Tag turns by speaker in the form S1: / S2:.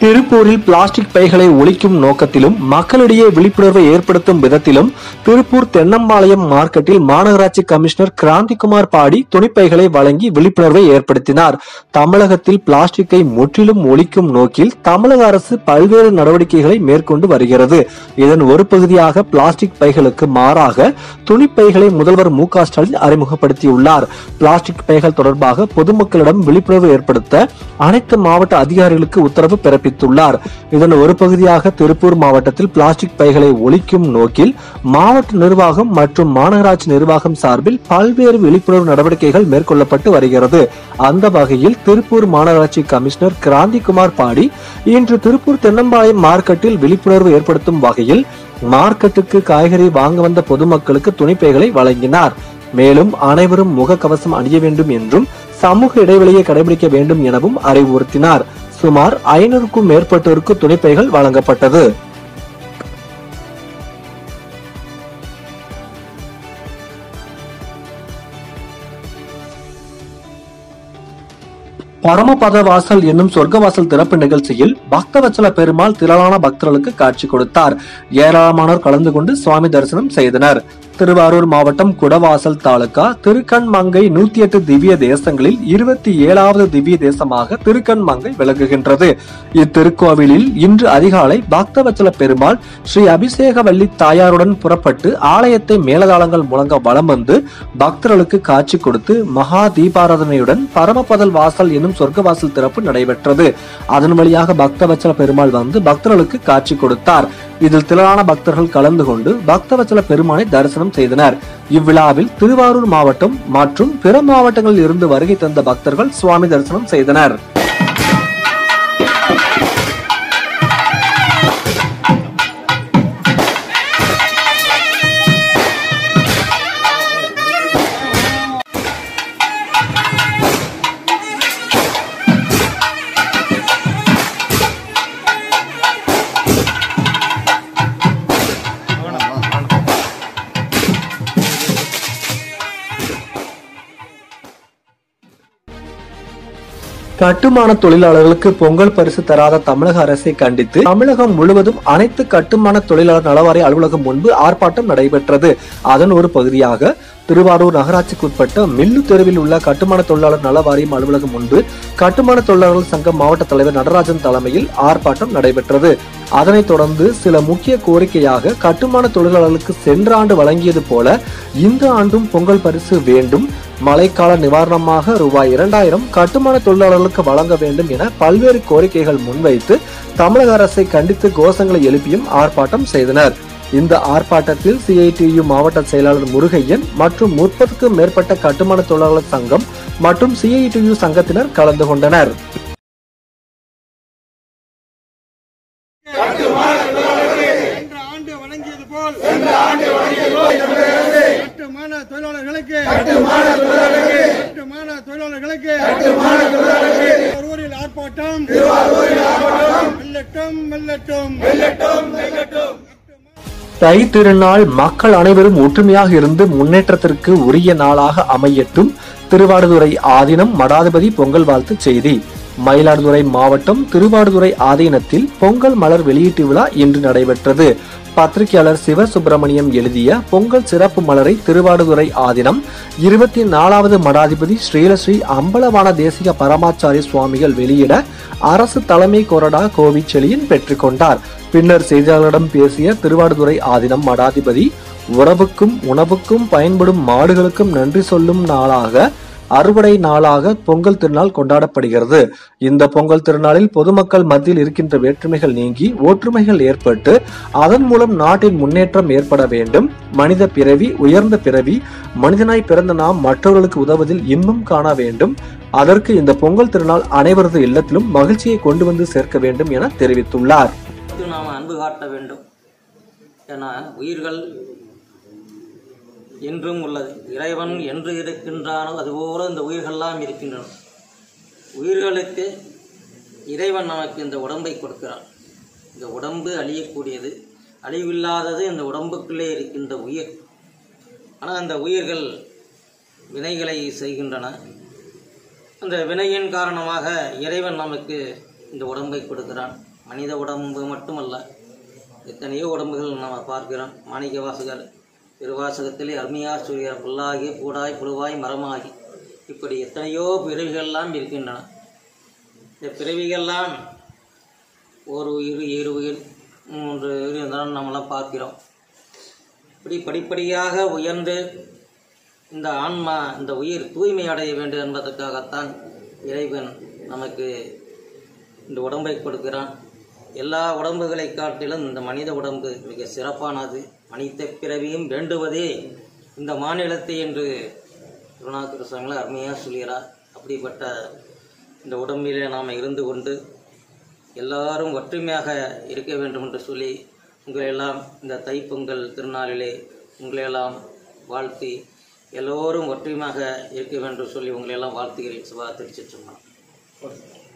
S1: திருப்பூரில் பிளாஸ்டிக் பைகளை ஒழிக்கும் நோக்கத்திலும் மக்களிடையே விழிப்புணர்வை ஏற்படுத்தும் விதத்திலும் திருப்பூர் தென்னம்பாளையம் மார்க்கெட்டில் மாநகராட்சி கமிஷனர் கிராந்திகுமார் பாடி துணிப்பைகளை வழங்கி விழிப்புணர்வை ஏற்படுத்தினார் தமிழகத்தில் பிளாஸ்டிக்கை முற்றிலும் ஒழிக்கும் நோக்கில் தமிழக அரசு பல்வேறு நடவடிக்கைகளை மேற்கொண்டு வருகிறது இதன் ஒரு பகுதியாக பிளாஸ்டிக் பைகளுக்கு மாறாக துணிப்பைகளை முதல்வர் மு க ஸ்டாலின் அறிமுகப்படுத்தியுள்ளார் பிளாஸ்டிக் பைகள் தொடர்பாக பொதுமக்களிடம் விழிப்புணர்வு ஏற்படுத்த அனைத்து மாவட்ட அதிகாரிகளுக்கு உத்தரவு பிறப்பித்துள்ளார் இதன் ஒரு பகுதியாக திருப்பூர் மாவட்டத்தில் பிளாஸ்டிக் பைகளை ஒழிக்கும் நோக்கில் மாவட்ட நிர்வாகம் மற்றும் மாநகராட்சி நிர்வாகம் சார்பில் பல்வேறு விழிப்புணர்வு நடவடிக்கைகள் மேற்கொள்ளப்பட்டு வருகிறது அந்த வகையில் திருப்பூர் மாநகராட்சி கமிஷனர் கிராந்திகுமார் பாடி இன்று திருப்பூர் தென்னம்பாளையம் மார்க்கெட்டில் விழிப்புணர்வு ஏற்படுத்தும் வகையில் மார்க்கெட்டுக்கு காய்கறி வாங்க வந்த பொதுமக்களுக்கு துணிப்பைகளை வழங்கினார் மேலும் அனைவரும் முகக்கவசம் அணிய வேண்டும் என்றும் சமூக இடைவெளியை கடைபிடிக்க வேண்டும் எனவும் அறிவுறுத்தினார் சுமார் ஐநூறுக்கும் மேற்பட்டோருக்கு துணிப்பைகள் வழங்கப்பட்டது பரமபத வாசல் என்னும் சொர்க்கவாசல் திறப்பு நிகழ்ச்சியில் பக்தவச்சல பெருமாள் திரளான பக்தர்களுக்கு காட்சி கொடுத்தார் ஏராளமானோர் கலந்து கொண்டு சுவாமி தரிசனம் செய்தனர் திருவாரூர் மாவட்டம் குடவாசல் தாலுகா திருக்கண்மங்கை நூத்தி எட்டு திவ்ய தேசங்களில் இருபத்தி ஏழாவது திவ்ய தேசமாக திருக்கண்மங்கை விளங்குகின்றது இத்திருக்கோவிலில் இன்று அதிகாலை பக்தவச்சல பெருமாள் ஸ்ரீ அபிஷேகவல்லி தாயாருடன் புறப்பட்டு ஆலயத்தை மேலதாளங்கள் முழங்க வலம் வந்து பக்தர்களுக்கு காட்சி கொடுத்து மகா தீபாராதனையுடன் பரமபதல் வாசல் என்னும் சொர்க்கவாசல் திறப்பு நடைபெற்றது அதன் வழியாக பக்தவச்சல பெருமாள் வந்து பக்தர்களுக்கு காட்சி கொடுத்தார் இதில் திரளான பக்தர்கள் கலந்து கொண்டு பக்தவச்சல பெருமானை தரிசனம் செய்தனர் இவ்விழாவில் திருவாரூர் மாவட்டம் மற்றும் பிற மாவட்டங்களில் இருந்து வருகை தந்த பக்தர்கள் சுவாமி தரிசனம் செய்தனர் கட்டுமான தொழிலாளர்களுக்கு பொங்கல் பரிசு தராத தமிழக அரசை கண்டித்து தமிழகம் முழுவதும் அனைத்து கட்டுமான தொழிலாளர் நலவாரிய அலுவலகம் முன்பு ஆர்ப்பாட்டம் நடைபெற்றது அதன் ஒரு பகுதியாக திருவாரூர் நகராட்சிக்குட்பட்ட மில்லு தெருவில் உள்ள கட்டுமான தொழிலாளர் நல வாரியம் அலுவலகம் முன்பு கட்டுமான தொழிலாளர்கள் சங்க மாவட்ட தலைவர் நடராஜன் தலைமையில் ஆர்ப்பாட்டம் நடைபெற்றது அதனைத் தொடர்ந்து சில முக்கிய கோரிக்கையாக கட்டுமான தொழிலாளர்களுக்கு சென்ற ஆண்டு வழங்கியது போல இந்த ஆண்டும் பொங்கல் பரிசு வேண்டும் மழைக்கால நிவாரணமாக ரூபாய் இரண்டாயிரம் கட்டுமான தொழிலாளர்களுக்கு வழங்க வேண்டும் என பல்வேறு கோரிக்கைகள் முன்வைத்து தமிழக அரசை கண்டித்து கோஷங்களை எழுப்பியும் ஆர்ப்பாட்டம் செய்தனர் இந்த ஆர்ப்பாட்டத்தில் சிஐடியு மாவட்ட செயலாளர் முருகையன் மற்றும் முப்பதுக்கும் மேற்பட்ட கட்டுமான தொழிலாளர் சங்கம் மற்றும் சிஐடியு சங்கத்தினர் கலந்து கொண்டனர்
S2: சென்ற ஆண்டு வழங்கியது போல் கட்டுமான தொழிலாளர்களுக்கு கட்டுமான தொழிலாளர்களுக்கு திருவாரூரில் ஆர்ப்பாட்டம் வெல்லட்டும் வெல்லட்டும்
S1: தை திருநாள் மக்கள் அனைவரும் ஒற்றுமையாக இருந்து முன்னேற்றத்திற்கு உரிய நாளாக அமையட்டும் திருவாடுதுறை ஆதீனம் மடாதிபதி பொங்கல் வாழ்த்து செய்தி மயிலாடுதுறை மாவட்டம் திருவாடுதுறை ஆதீனத்தில் பொங்கல் மலர் வெளியீட்டு விழா இன்று நடைபெற்றது பத்திரிகையாளர் சிவசுப்பிரமணியம் எழுதிய பொங்கல் சிறப்பு மலரை திருவாடுதுறை ஆதீனம் இருபத்தி நாலாவது மடாதிபதி ஸ்ரீலஸ்ரீ அம்பலவான தேசிக பரமாச்சாரி சுவாமிகள் வெளியிட அரசு தலைமை கொறடா கோவிச்செழியன் பெற்றுக்கொண்டார் பின்னர் செய்தியாளர்களிடம் பேசிய திருவாடுதுறை ஆதீனம் மடாதிபதி உறவுக்கும் உணவுக்கும் பயன்படும் மாடுகளுக்கும் நன்றி சொல்லும் நாளாக அறுவடை நாளாக பொங்கல் திருநாள் கொண்டாடப்படுகிறது இந்த பொங்கல் திருநாளில் பொதுமக்கள் மத்தியில் இருக்கின்ற வேற்றுமைகள் நீங்கி ஒற்றுமைகள் ஏற்பட்டு அதன் மூலம் நாட்டின் முன்னேற்றம் ஏற்பட வேண்டும் மனித பிறவி உயர்ந்த பிறவி மனிதனாய் பிறந்த நாம் மற்றவர்களுக்கு உதவுவதில் இன்பம் காண வேண்டும் அதற்கு இந்த பொங்கல் திருநாள் அனைவரது இல்லத்திலும் மகிழ்ச்சியை கொண்டு வந்து சேர்க்க வேண்டும் என தெரிவித்துள்ளார்
S3: குறித்து நாம் அன்பு காட்ட வேண்டும் என உயிர்கள் என்றும் உள்ளது இறைவன் என்று இருக்கின்றானோ அதுபோல இந்த உயிர்கள்லாம் இருக்கின்றன உயிர்களுக்கு இறைவன் நமக்கு இந்த உடம்பை கொடுக்கிறான் இந்த உடம்பு அழியக்கூடியது அழிவில்லாதது இந்த உடம்புக்குள்ளே இருக்கின்ற உயிர் ஆனால் அந்த உயிர்கள் வினைகளை செய்கின்றன அந்த வினையின் காரணமாக இறைவன் நமக்கு இந்த உடம்பை கொடுக்கிறான் மனித உடம்பு மட்டுமல்ல எத்தனையோ உடம்புகள் நம்ம பார்க்கிறோம் மாணிக்க வாசகர் திருவாசகத்திலே அருமையாக சொல்கிறார் புல்லாகி பூடாய் புழுவாய் மரமாகி இப்படி எத்தனையோ பிறவிகள்லாம் இருக்கின்றன இந்த பிறவிகள்லாம் ஒரு உயிர் இரு உயிர் மூன்று உயிர் இருந்தாலும் நம்மளாம் பார்க்கிறோம் இப்படி படிப்படியாக உயர்ந்து இந்த ஆன்மா இந்த உயிர் தூய்மை அடைய வேண்டும் என்பதற்காகத்தான் இறைவன் நமக்கு இந்த உடம்பை கொடுக்கிறான் எல்லா உடம்புகளை காட்டிலும் இந்த மனித உடம்பு மிக சிறப்பானது மனித பிறவியும் வேண்டுவதே இந்த மாநிலத்தை என்று குருநாதர் சுவாமிகள் அருமையாக சொல்கிறார் அப்படிப்பட்ட இந்த உடம்பிலே நாம் இருந்து கொண்டு எல்லாரும் ஒற்றுமையாக இருக்க வேண்டும் என்று சொல்லி உங்களையெல்லாம் இந்த தைப்பொங்கல் திருநாளிலே உங்களையெல்லாம் வாழ்த்தி எல்லோரும் ஒற்றுமையாக இருக்க வேண்டும் சொல்லி உங்களையெல்லாம் வாழ்த்துகிறேன் சிவா திருச்சி சொன்னான்